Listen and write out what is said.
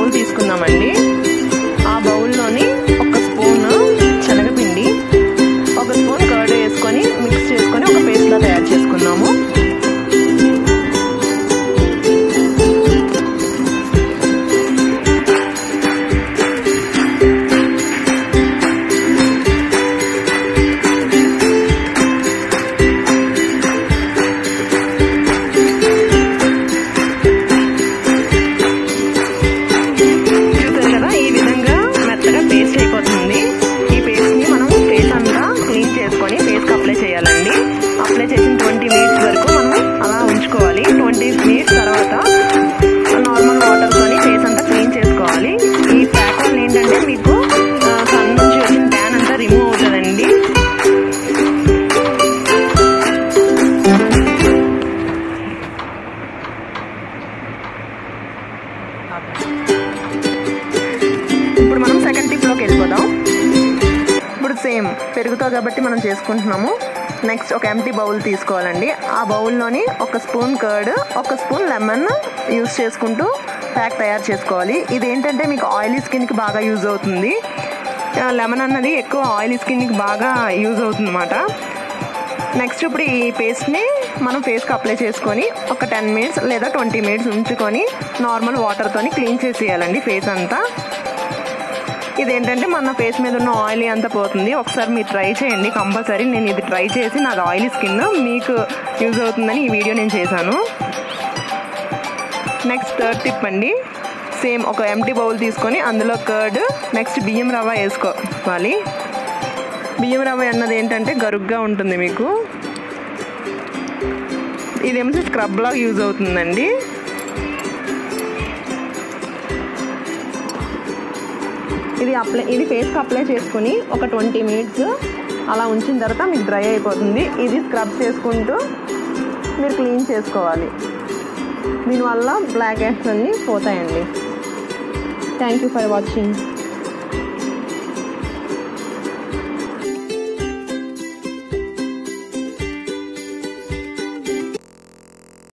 bowl తీసుకుందామండి ఆ బౌల్లోని ఒక స్పూన్ శనగపిండి ఒక స్పూన్ కర్డ్ వేసుకొని మిక్స్ చేసుకొని ఒక పేస్ట్లా తయారు చేసుకుందాము చూసారు కదా ఈ విధంగా మెత్తగా పేస్ట్ అయిపోతుంది ఈ పేస్ట్ ని మనం ఫేస్ అంతా క్లీన్ చేసుకొని ఫేస్ కి అప్లై చేయాలండి అప్లై చేసిన ట్వంటీ మినిట్స్ వరకు మనం అలా ఉంచుకోవాలి ట్వంటీ మినిట్స్ తర్వాత నార్మల్ వాటర్ తోని ఫేస్ అంతా క్లీన్ చేసుకోవాలి ఈ ప్యాక్ వల్ల ఏంటంటే మీకు సన్ నుంచి వచ్చిన ట్యాన్ అంతా రిమూవ్ అవుతుందండి ఇప్పుడు మనం సెకండ్ టిప్లోకి వెళ్ళిపోదాం ఇప్పుడు సేమ్ పెరుగుతో కాబట్టి మనం చేసుకుంటున్నాము నెక్స్ట్ ఒక ఎంటీ బౌల్ తీసుకోవాలండి ఆ బౌల్లోని ఒక స్పూన్ కర్డ్ ఒక స్పూన్ లెమన్ యూస్ చేసుకుంటూ ప్యాక్ తయారు చేసుకోవాలి ఇది ఏంటంటే మీకు ఆయిలీ స్కిన్కి బాగా యూజ్ అవుతుంది లెమన్ అన్నది ఎక్కువ ఆయిలీ స్కిన్కి బాగా యూజ్ అవుతుంది అన్నమాట నెక్స్ట్ ఇప్పుడు ఈ పేస్ట్ని మనం ఫేస్కి అప్లై చేసుకొని ఒక టెన్ మినిట్స్ లేదా ట్వంటీ మినిట్స్ ఉంచుకొని నార్మల్ వాటర్తోని క్లీన్ చేసేయాలండి ఫేస్ అంతా ఇదేంటంటే మన ఫేస్ మీద ఉన్న ఆయిల్ అంతా పోతుంది ఒకసారి మీరు ట్రై చేయండి కంపల్సరీ నేను ఇది ట్రై చేసి నాది ఆయిలీ స్కిన్ మీకు యూజ్ అవుతుందని ఈ వీడియో నేను చేశాను నెక్స్ట్ థర్డ్ టిప్ అండి సేమ్ ఒక ఎంటీ బౌల్ తీసుకొని అందులో కర్డ్ నెక్స్ట్ బియ్యం రవ్వ వేసుకోవాలి బియ్యం రవ్వ అన్నది ఏంటంటే గరుగ్గా ఉంటుంది మీకు ఇదేమో స్క్రబ్ లాగా యూజ్ అవుతుందండి ఇది అప్లై ఇది ఫేస్కి అప్లై చేసుకుని ఒక ట్వంటీ మినిట్స్ అలా ఉంచిన తర్వాత మీకు డ్రై అయిపోతుంది ఇది స్క్రబ్ చేసుకుంటూ మీరు క్లీన్ చేసుకోవాలి దీనివల్ల బ్లాక్ హెడ్స్ అన్నీ పోతాయండి థ్యాంక్ యూ ఫర్ వాచింగ్